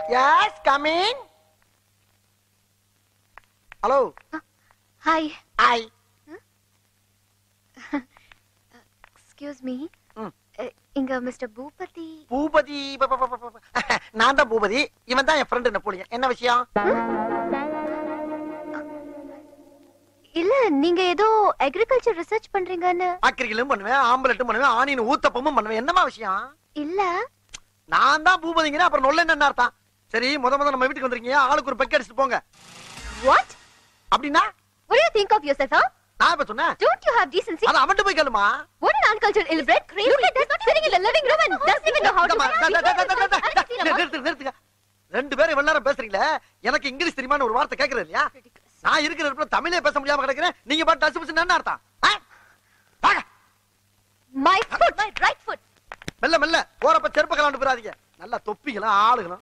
S coming hello hi I excuse me hmm. இங்க mister Boopathi Boopathi ப- ப- ப- ப- ப- நான் தான் பூபதி இவன் தான் என் ஃப்ரெண்டு நெப்போலியன் என்ன விஷயம் இல்ல நீங்க ஏதோ அக்ரிகல்ச்சர் ரிசர்ச் பண்றீங்கன்னு ஆக்கிரிகளும் பண்ணுவேன் ஆம்பலட்டும் பண்ணுவேன் ஆணின் ஊத்தப்பமும் பண்ணுவேன் என்னமா விஷயம் இல்ல நான் தான் பூபதிங்கிறேன் அப்புறம் நொல்ல என்ன அர்த்தம் சரி முத முத நம்ம வீட்டுக்கு வந்திருக்கீங்க ஆளுக்கு ஒரு பெக் அடிச்சுட்டு போங்க வாட் அப்படின்னா what do you think of yourself huh நான் இப்ப சொன்னேன் don't you have decency அது அவன்கிட்ட போய் கேளுமா what an uncultured illiterate look at this sitting in the living room and doesn't even know how to இந்தம்மா, டா, டா, டா, டா, டா, டா, டா, நிறுத்து, நிறுத்துங்க. ரெண்டு பேரும் இவ்வளவு நேரம் பேசுறீங்களே எனக்கு இங்கிலீஷ் தெரியுமான்னு ஒரு வார்த்தை கேக்குறது இல்லையா நான் இருக்கிற இடத்துல தமிழே பேச முடியாம கிடக்கிறேன் நீங்க பாட்டு டச்சு பிடிச்சு என்ன அர்த்தம் ஆ? வாங்க. my foot my right foot மெல்ல மெல்ல போறப்ப செருப்ப கலாண்டு போறாதீங்க நல்லா தொப்பிகளும் ஆளுகளும்